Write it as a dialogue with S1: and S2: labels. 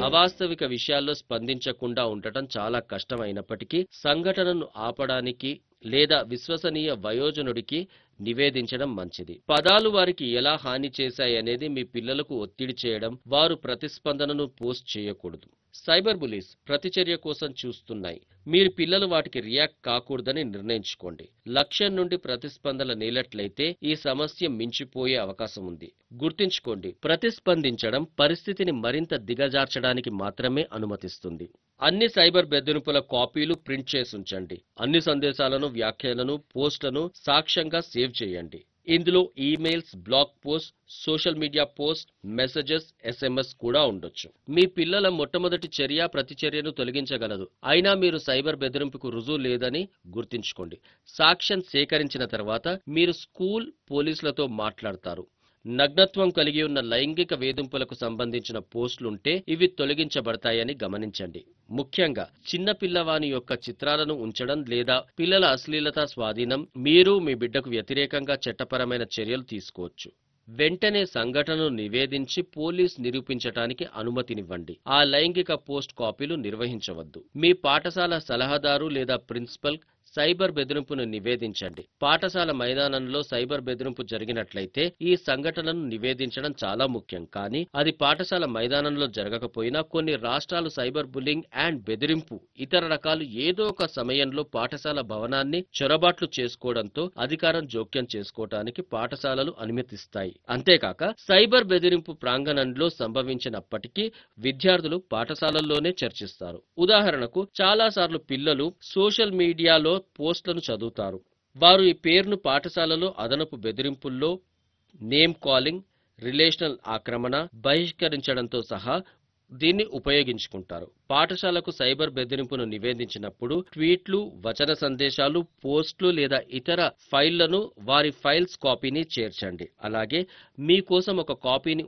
S1: అవాస్తవిక విషయాల్లో స్పందించకుండా ఉండటం చాలా కష్టమైనప్పటికీ సంఘటనను ఆపడానికి లేదా విశ్వసనీయ వయోజనుడికి నివేదించడం మంచిది పదాలు వారికి ఎలా హాని చేశాయనేది మీ పిల్లలకు ఒత్తిడి చేయడం వారు ప్రతిస్పందనను పోస్ట్ చేయకూడదు సైబర్ బులీస్ ప్రతిచర్య కోసం చూస్తున్నాయి మీరు పిల్లలు వాటికి రియాక్ట్ కాకూడదని నిర్ణయించుకోండి లక్ష్యం నుండి ప్రతిస్పందన లేనట్లయితే ఈ సమస్య మించిపోయే అవకాశం ఉంది గుర్తుంచుకోండి ప్రతిస్పందించడం పరిస్థితిని మరింత దిగజార్చడానికి మాత్రమే అనుమతిస్తుంది అన్ని సైబర్ బెదిరింపుల కాపీలు ప్రింట్ చేసి ఉంచండి అన్ని సందేశాలను వ్యాఖ్యలను పోస్టులను సాక్ష్యంగా సేవ్ చేయండి ఇందులో emails blog post social media post messages SMS కూడా ఉండొచ్చు మీ పిల్లల మొట్టమొదటి చర్య ప్రతిచర్యను తొలగించగలదు అయినా మీరు సైబర్ బెదిరింపుకు రుజువు లేదని గుర్తుంచుకోండి సాక్ష్యం సేకరించిన తర్వాత మీరు స్కూల్ పోలీసులతో మాట్లాడతారు నగ్నత్వం కలిగి ఉన్న లైంగిక వేధింపులకు సంబంధించిన పోస్టులుంటే ఇవి తొలగించబడతాయని గమనించండి ముఖ్యంగా చిన్న పిల్లవాని యొక్క చిత్రాలను ఉంచడం లేదా పిల్లల అశ్లీలత స్వాధీనం మీరు మీ బిడ్డకు వ్యతిరేకంగా చట్టపరమైన చర్యలు తీసుకోవచ్చు వెంటనే సంఘటనను నివేదించి పోలీస్ నిరూపించటానికి అనుమతినివ్వండి ఆ లైంగిక పోస్ట్ కాపీలు నిర్వహించవద్దు మీ పాఠశాల సలహాదారు లేదా ప్రిన్సిపల్ సైబర్ బెదిరింపును నివేదించండి పాఠశాల మైదానంలో సైబర్ బెదిరింపు జరిగినట్లయితే ఈ సంఘటనను నివేదించడం చాలా ముఖ్యం కానీ అది పాఠశాల మైదానంలో జరగకపోయినా కొన్ని రాష్ట్రాలు సైబర్ బుల్లింగ్ అండ్ బెదిరింపు ఇతర రకాలు ఏదో ఒక సమయంలో పాఠశాల భవనాన్ని చొరబాట్లు చేసుకోవడంతో అధికారం జోక్యం చేసుకోవటానికి పాఠశాలలు అనుమతిస్తాయి అంతేకాక సైబర్ బెదిరింపు ప్రాంగణంలో సంభవించినప్పటికీ విద్యార్థులు పాఠశాలల్లోనే చర్చిస్తారు ఉదాహరణకు చాలాసార్లు పిల్లలు సోషల్ మీడియాలో పోస్టులను చదువుతారు వారు ఈ పేరును పాఠశాలలో అదనపు బెదిరింపుల్లో నేమ్ కాలింగ్ రిలేషనల్ ఆక్రమణ బహిష్కరించడంతో సహా దీన్ని ఉపయోగించుకుంటారు పాఠశాలకు సైబర్ బెదిరింపును నివేదించినప్పుడు ట్వీట్లు వచన సందేశాలు పోస్టులు లేదా ఇతర ఫైళ్లను వారి ఫైల్స్ కాపీని చేర్చండి అలాగే మీకోసం ఒక కాపీని